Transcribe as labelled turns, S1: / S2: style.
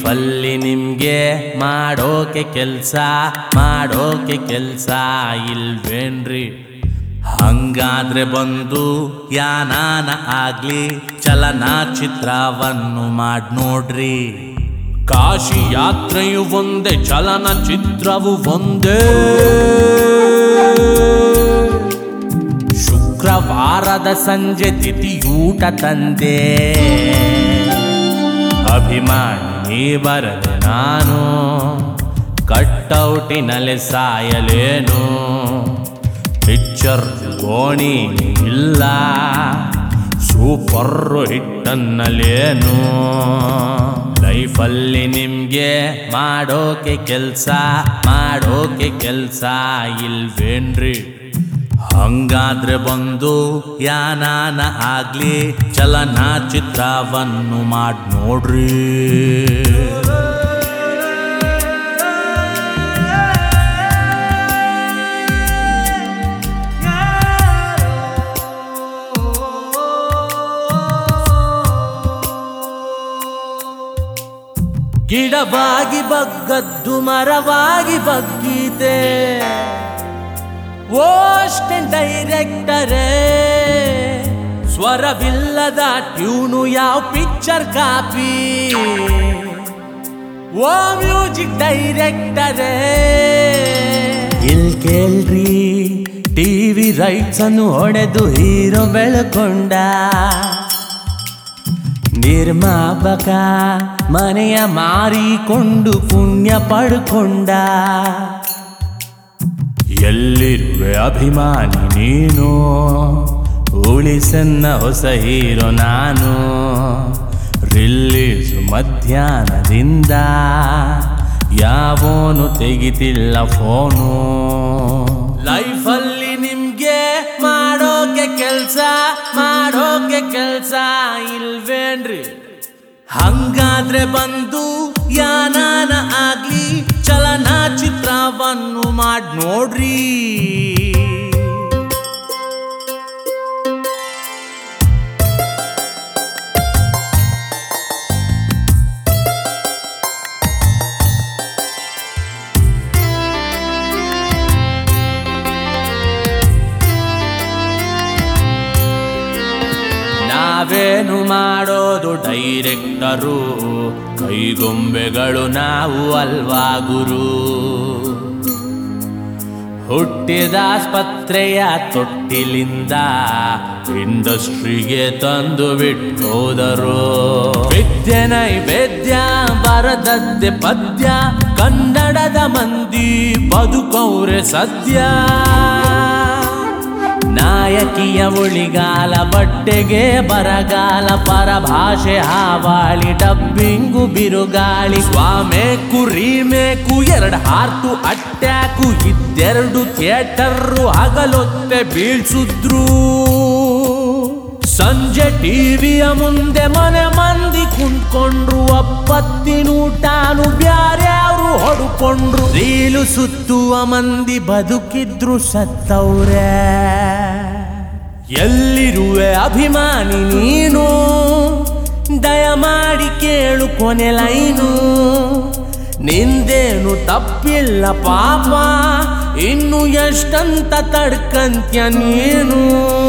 S1: ಲೈಫಲ್ಲಿ ನಿಮ್ಗೆ ಮಾಡೋಕೆ ಕೆಲ್ಸ ಮಾಡೋಕೆ ಕೆಲ್ಸ ಇಲ್ವೇನ್ರಿ ಹಂಗಾದ್ರೆ ಬಂದು ಯಾನಾನ ಆಗ್ಲಿ ಚಲನಚಿತ್ರವನ್ನು ಮಾಡ್ ನೋಡ್ರಿ ಕಾಶಿ ಯಾತ್ರೆಯು ಒಂದೇ ಚಲನಚಿತ್ರವು ಒಂದೇ ಶುಕ್ರವಾರದ ಸಂಜೆ ತಿಥಿಯೂಟ ತಂದೆ ಅಭಿಮಾನಿ ನೀ ಬರದೆ ನಾನು ಕಟ್ಟೌಟಿನಲ್ಲಿ ಸಾಯಲೇನು ಪಿಕ್ಚರ್ ಗೋಣಿ ಇಲ್ಲ ಸೂಪರ್ ಹಿಟ್ಟನ್ನಲೇನು ಲೈಫಲ್ಲಿ ನಿಮ್ಗೆ ಮಾಡೋಕೆ ಕೆಲ್ಸ ಮಾಡೋಕೆ ಕೆಲ್ಸ ಇಲ್ವೇನ್ರಿ ಹಂಗಾದ್ರೆ ಬಂದು ಯಾನಾನ ಆಗ್ಲಿ ಚಲನಚಿತ್ರವನ್ನು ಮಾಡ್ ನೋಡ್ರಿ ಗಿಡವಾಗಿ ಬಗ್ಗದ್ದು ಮರವಾಗಿ ಬಗ್ಗಿದೆ ಓಷ್ಟನ್ ಡೈರೆಕ್ಟರೇ ಸ್ವರವಿಲ್ಲದ ಟ್ಯೂನು ಯಾವ ಪಿಕ್ಚರ್ ಕಾಪಿ ಓ ಮ್ಯೂಸಿಕ್ ಡೈರೆಕ್ಟರೇ ಇಲ್ ಕೇಳ್ರಿ ಟಿವಿ ರೈಟ್ಸ್ ಅನ್ನು ಹೊಡೆದು ಹೀರೋ ಬೆಳ್ಕೊಂಡ ನಿರ್ಮಾಪಕ ಮನೆಯ ಮಾರಿಕೊಂಡು ಪುಣ್ಯ ಪಡ್ಕೊಂಡ ಎಲ್ಲಿರುವೆ ಅಭಿಮಾನಿ ನೀನು ಉಳಿಸನ್ನ ಹೊಸ ಹೀರೋ ನಾನು ರಿಲೀಸು ಮಧ್ಯಾಹ್ನದಿಂದ ಯಾವೋನು ತೆಗಿತಿಲ್ಲ ಫೋನು ಲೈಫಲ್ಲಿ ನಿಮ್ಗೆ ಮಾಡೋಕೆ ಕೆಲ್ಸ ಮಾಡೋಕೆ ಕೆಲ್ಸ ಇಲ್ವೇನ್ರಿ ಹಂಗಾದ್ರೆ ಬಂದು ಯಾನಾನ ಆಗ್ಲಿ ಚಲನಚಿತ್ರವನ್ನು ಮಾಡ್ ನೋಡ್ರಿ ನಾವೇನು ಮಾಡೋದು ಡೈರೆಕ್ಟರು ಕೈಗೊಂಬೆಗಳು ನಾವು ಅಲ್ವಾ ಗುರು ಹುಟ್ಟಿದ ಆಸ್ಪತ್ರೆಯ ತೊಟ್ಟಿಲಿಂದ ಇಂಡಸ್ಟ್ರಿಗೆ ತಂದು ಬಿಟ್ಟೋದರು ವಿದ್ಯೆ ನೈವೇದ್ಯ ಬರದದ್ದೆ ಪದ್ಯ ಕನ್ನಡದ ಮಂದಿ ಬದುಕೌರೆ ಸದ್ಯ ನಾಯಕಿಯ ಉಳಿಗಾಲ ಬಟ್ಟೆಗೆ ಬರಗಾಲ ಪರಭಾಷೆ ಹಾವಾಳಿ ಡಬ್ಬಿಂಗು ಬಿರುಗಾಳಿ ಸ್ವಾಮೇಕು ರೀಮೇಕು ಎರಡು ಹಾರ್ಟು ಅಟ್ಯಾಕು ಇದ್ದೆರಡು ಥಿಯೇಟರ್ರು ಹಗಲೊತ್ತೆ ಬೀಳ್ಸುದ್ರು ಸಂಜೆ ಟಿವಿಯ ಮುಂದೆ ಮನೆ ಮಂದಿ ಕುಂತ್ಕೊಂಡ್ರು ಅಪ್ಪತ್ತಿನೂಟಾನು ಬ್ಯಾರ್ಯಾರು ಹೊಡ್ಕೊಂಡ್ರು ರೀಲು ಸುತ್ತುವ ಮಂದಿ ಬದುಕಿದ್ರು ಸತ್ತವ್ರೆ ಎಲ್ಲಿರುವೆ ಅಭಿಮಾನಿ ನೀನು ದಯಮಾಡಿ ಕೇಳು ಕೊನೆ ಲೈನು ನಿಂದೇನು ತಪ್ಪಿಲ್ಲ ಪಾಪ ಇನ್ನು ಎಷ್ಟಂತ ತಡ್ಕಂತ್ಯ ನೀನು